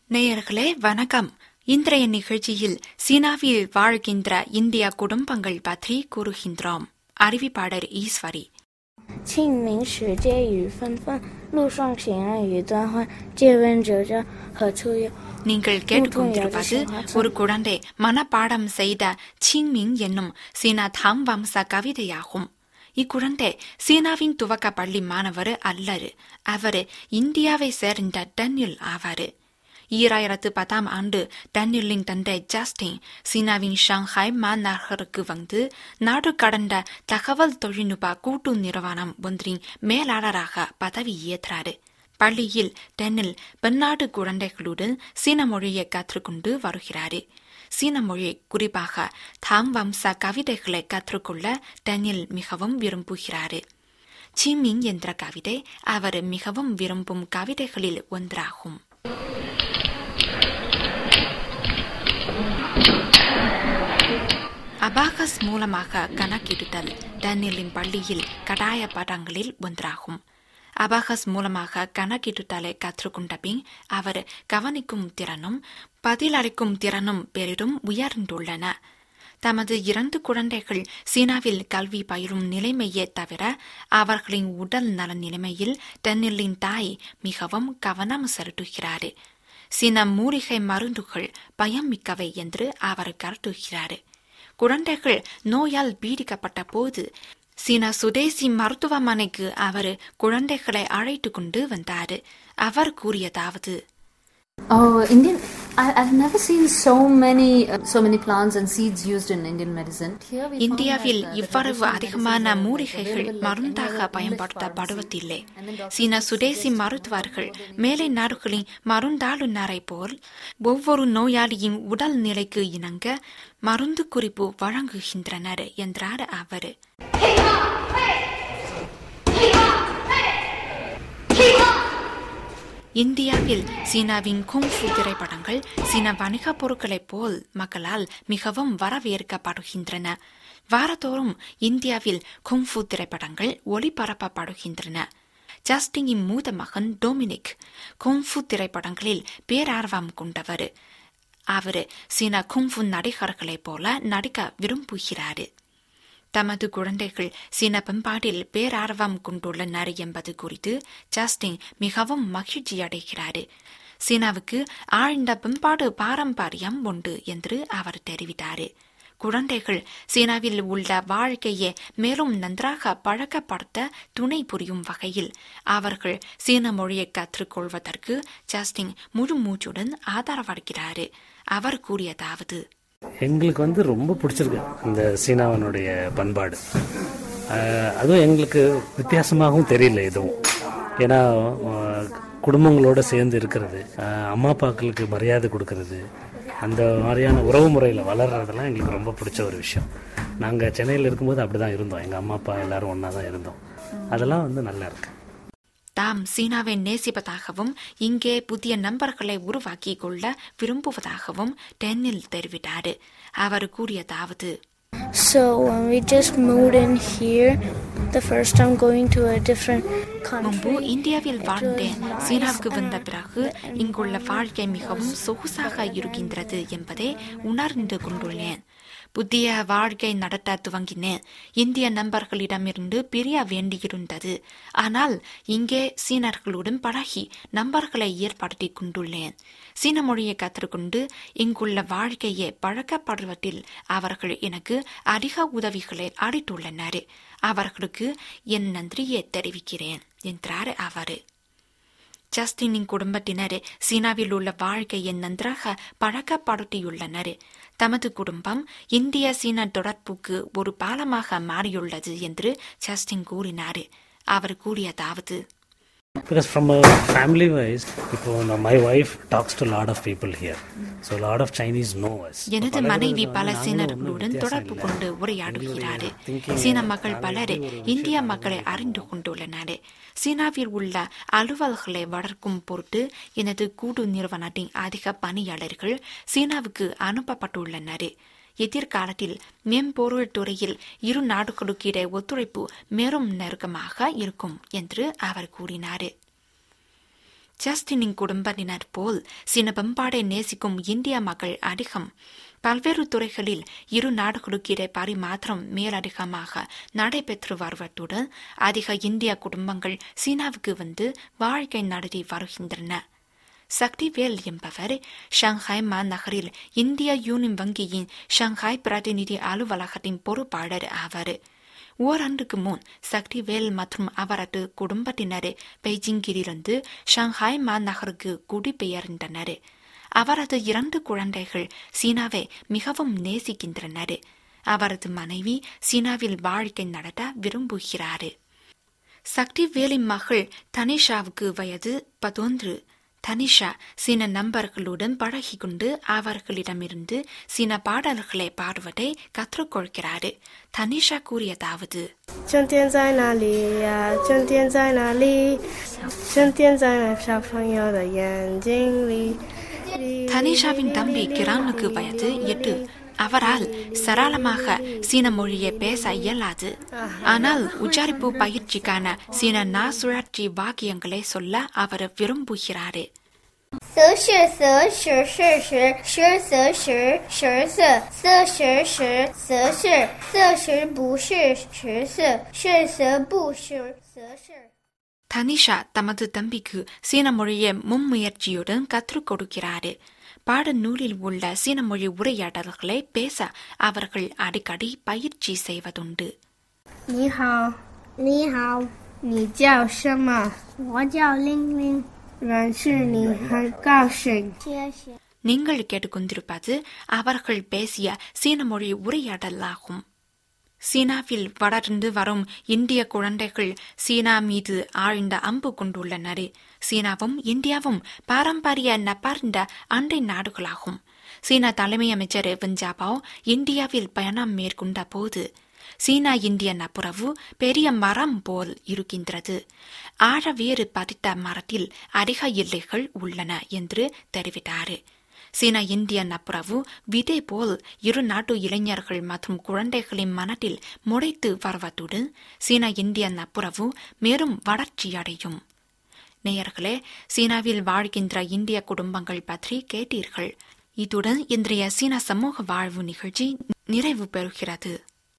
நேயர்களே வணக்கம் இன்றைய நிகழ்ச்சியில் சீனாவில் வாழ்கின்ற இந்திய குடும்பங்கள் பற்றி கூறுகின்றோம் அறிவிப்பாளர் ஈஸ்வரி 清明时节雨纷纷，路上行人欲断魂。借问酒家何处有？ நீங்கள் கேட்டுக்கொண்டிருப்பது ஒரு குழந்தை மனப்பாடம் செய்த சிங்மிங் என்னும் சீனா தாம் வம்ச கவிதையாகும் இக்குழந்தை சீனாவின் துவக்க பள்ளி மாணவர் அல்லர் அவர் இந்தியாவை சேர்ந்த டன்னில் ஆவார் ஈராயிரத்து பத்தாம் ஆண்டு டன்னிலின் தந்தை ஜஸ்டின் சீனாவின் ஷாங்காய் மாநகருக்கு வந்து நாடு கடந்த தகவல் தொழில்நுட்ப கூட்டு நிறுவனம் ஒன்றின் மேலாளராக பதவி ஏற்றார் பள்ளியில் டென்னில் பெண்ணாடு குழந்தைகளுடன் சீன மொழியை கற்றுக்கொண்டு வருகிறார் சீன மொழி குறிப்பாக தாம் வம்ச கவிதைகளை கற்றுக்கொள்ள டென்னில் மிகவும் விரும்புகிறார் சிமிங் என்ற கவிதை அவர் மிகவும் விரும்பும் கவிதைகளில் ஒன்றாகும் அபாகஸ் மூலமாக கணக்கிடுதல் டேனியலின் பள்ளியில் கடாய பாடங்களில் ஒன்றாகும் அபாகஸ் மூலமாக கணக்கிடுதலை கற்றுக்கொண்ட பின் அவர் கவனிக்கும் திறனும் பதிலளிக்கும் திறனும் பெரிதும் உயர்ந்துள்ளன தமது இரண்டு குழந்தைகள் சீனாவில் கல்வி பயிலும் நிலைமையே தவிர அவர்களின் உடல் நல நிலைமையில் டென்னிலின் தாய் மிகவும் கவனம் செலுத்துகிறார் சீன மூலிகை மருந்துகள் பயம் மிக்கவை என்று அவர் கருதுகிறார் குழந்தைகள் நோயால் பீடிக்கப்பட்ட போது சீன சுதேசி மருத்துவமனைக்கு அவர் குழந்தைகளை அழைத்து கொண்டு வந்தார் அவர் கூறியதாவது Oh, Indian. I, I've never seen so many uh, so many plants and seeds used in Indian medicine. Here we இந்தியாவில் found that, uh, இவ்வளவு traditional அதிகமான medicines are மூலிகைகள் available like any மருந்தாக other பயன்படுத்தப்படுவதில்லை leaf plant seed. And then doctors சீன சுதேசி suggest மருத்துவர்கள் மேலை நாடுகளின் மருந்தாளுநரை போல் ஒவ்வொரு நோயாளியின் உடல் நிலைக்கு இணங்க மருந்து குறிப்பு வழங்குகின்றனர் என்றார் அவர் இந்தியாவில் சீனாவின் குங்ஃபு திரைப்படங்கள் சீன வணிகப் பொருட்களைப் போல் மக்களால் மிகவும் வரவேற்கப்படுகின்றன வாரத்தோறும் இந்தியாவில் குங்ஃபு திரைப்படங்கள் ஒளிபரப்பப்படுகின்றன ஜஸ்டினின் மூத்த மகன் டொமினிக் குங்ஃபு திரைப்படங்களில் பேரார்வம் கொண்டவர் அவர் சீன குங்ஃபு நடிகர்களைப் போல நடிக்க விரும்புகிறார் தமது குழந்தைகள் சீன பண்பாட்டில் பேரார்வம் கொண்டுள்ளனர் என்பது குறித்து ஜஸ்டின் மிகவும் மகிழ்ச்சி அடைகிறார் சீனாவுக்கு ஆழ்ந்த பண்பாடு பாரம்பரியம் உண்டு என்று அவர் தெரிவித்தார் குழந்தைகள் சீனாவில் உள்ள வாழ்க்கையை மேலும் நன்றாக பழக்கப்படுத்த துணை புரியும் வகையில் அவர்கள் சீன மொழியை கற்றுக்கொள்வதற்கு ஜஸ்டின் முழு மூச்சுடன் ஆதரவளிக்கிறார் அவர் கூறியதாவது எங்களுக்கு வந்து ரொம்ப பிடிச்சிருக்கு இந்த சீனாவனுடைய பண்பாடு அஹ், அதுவும் எங்களுக்கு வித்தியாசமாகவும் தெரியல எதுவும் ஏன்னா அஹ், குடும்பங்களோட சேர்ந்து இருக்கிறது அஹ், அம்மா அப்பாக்களுக்கு மரியாதை கொடுக்கறது அந்த மாதிரியான உறவு முறையில் வளர்றதெல்லாம் எங்களுக்கு ரொம்ப பிடிச்ச ஒரு விஷயம் நாங்கள் சென்னையில் இருக்கும்போது அப்படி தான் இருந்தோம் எங்கள் அம்மா அப்பா எல்லாரும் ஒன்றா தான் இருந்தோம் அதெல்லாம் வந்து நல்லா இருக்கு தாம் சீனாவை நேசிப்பதாகவும் இங்கே புதிய நண்பர்களை உருவாக்கிக் கொள்ள விரும்புவதாகவும் டென்னில் தெரிவித்தார் அவர் கூறியதாவது So when we just moved in here, the first time going to a different முன்பு country, இந்தியாவில் it வாழ்ந்தேன் was nice சீனாவுக்கு and வந்த I- பிறகு இங்குள்ள வாழ்க்கை மிகவும் சொகுசாக இருக்கின்றது என்பதை உணர்ந்து கொண்டுள்ளேன் புதிய வாழ்க்கை நடத்த துவங்கினேன் இந்திய நண்பர்களிடமிருந்து பிரிய வேண்டியிருந்தது ஆனால் இங்கே சீனர்களுடன் பழகி நண்பர்களை ஏற்படுத்தி கொண்டுள்ளேன் சீன மொழியை கற்றுக்கொண்டு இங்குள்ள வாழ்க்கையை பழக்கப்படுவதில் அவர்கள் எனக்கு அதிக உதவிகளை அளித்துள்ளனர் அவர்களுக்கு என் நன்றியை தெரிவிக்கிறேன் என்றார் அவர் ஜஸ்டினின் குடும்பத்தினர் சீனாவில் உள்ள வாழ்க்கையை நன்றாக பழக்கப்படுத்தியுள்ளனர் தமது குடும்பம் இந்திய சீன தொடர்புக்கு ஒரு பாலமாக மாறியுள்ளது என்று ஜஸ்டின் கூறினார் அவர் கூறியதாவது பிகாஸ் ஃப்ரம் ஃபேமிலி வைஸ் இப்போ my wife talks to lot of people here so lot of Chinese know us எனது மனைவி பல சீனர்களுடன் தொடர்பு கொண்டு உரையாடுகிறார் சீன மக்கள் பலர் இந்திய மக்களை அறிந்து கொண்டுள்ளனர் சீனாவில் உள்ள அலுவல்களை வளர்க்கும் பொருட்டு எனது கூடு நிறுவனத்தின் அதிக பணியாளர்கள் சீனாவுக்கு அனுப்பப்பட்டுள்ளனர் எதிர்காலத்தில் மென்பொருள் துறையில் இரு நாடுகளுக்கிடையே ஒத்துழைப்பு மேலும் நெருக்கமாக இருக்கும் என்று அவர் கூறினார் ஜஸ்டினின் குடும்பத்தினர் போல் சீன பண்பாடை நேசிக்கும் இந்திய மக்கள் அதிகம் பல்வேறு துறைகளில் இரு நாடுகளுக்கிடையே பரிமாற்றம் மேலதிகமாக நடைபெற்று வருவதுடன் அதிக இந்திய குடும்பங்கள் சீனாவுக்கு வந்து வாழ்க்கை நடத்தி வருகின்றன சக்திவேல் என்பவர் ஷாங்காய் மாநகரில் இந்திய யூனியன் வங்கியின் ஷாங்காய் பிரதிநிதி அலுவலகத்தின் பொறுப்பாளர் ஆவார் ஓராண்டுக்கு முன் சக்திவேல் மற்றும் அவரது குடும்பத்தினர் பெய்ஜிங்கிலிருந்து ஷாங்காய் மாநகருக்கு குடிபெயர்ந்தனர் அவரது இரண்டு குழந்தைகள் சீனாவை மிகவும் நேசிக்கின்றனர் அவரது மனைவி சீனாவில் வாழ்க்கை நடத்த விரும்புகிறார் சக்திவேலின் மகள் தனிஷாவுக்கு வயது பதினொன்று தனிஷா சீன நண்பர்களுடன் பழகிக்கொண்டு அவர்களிடமிருந்து சீன பாடல்களை பாடுவதை கற்றுக்கொள்கிறார் தனிஷா கூறியதாவது 春天在哪里呀？春天在哪里？春天在那小朋友的眼睛里。 தனிஷாவின் தம்பி கிரானுக்கு வயது எட்டு அவரால் சரளமாக சீன மொழியை பேச இயலாது ஆனால் உச்சாரிப்பு பயிற்சிக்கான சீன நா சுழற்சி வாக்கியங்களை சொல்ல அவர் விரும்புகிறார் 蛇是蛇，蛇是蛇，蛇蛇蛇，蛇色，色蛇蛇，蛇是，色蛇不是，蛇色，是蛇不是，蛇是。 தனிஷா தமது தம்பிக்கு சீன மொழியை முன்முயற்சியுடன் கற்றுக் கொடுக்கிறார் பாடநூலில் உள்ள சீன மொழி உரையாடல்களை பேச அவர்கள் அடிக்கடி பயிற்சி செய்வதுண்டு 你好， 你好， 你叫什么？ 我叫玲玲， 认识你很高兴。 谢谢。 நீங்கள் கேட்டுக்கொண்டிருப்பது அவர்கள் பேசிய சீன மொழி உரையாடலாகும் சீனாவில் வளர்ந்து வரும் இந்திய குழந்தைகள் சீனா மீது ஆழ்ந்த அம்பு கொண்டுள்ளனர் சீனாவும் இந்தியாவும் பாரம்பரிய நபார்ந்த அண்டை நாடுகளாகும் சீனா தலைமை அமைச்சர் வெஞ்சாபாவ் இந்தியாவில் பயணம் மேற்கொண்ட போது சீனா இந்திய நப்புறவு பெரிய மரம் போல் இருக்கின்றது ஆழவேறு பதித்த மரத்தில் அதிக எல்லைகள் உள்ளன என்று தெரிவித்தார் சீனா இந்திய நப்புறவு விதை போல் இரு நாட்டு இளைஞர்கள் மற்றும் குழந்தைகளின் மனத்தில் முளைத்து வருவதுடன் சீனா இந்திய நப்புறவு மேலும் வளர்ச்சியடையும் நேயர்களே சீனாவில் வாழ்கின்ற இந்திய குடும்பங்கள் பற்றி கேட்டீர்கள் இத்துடன் இன்றைய சீனா சமூக வாழ்வு நிகழ்ச்சி நிறைவு பெறுகிறது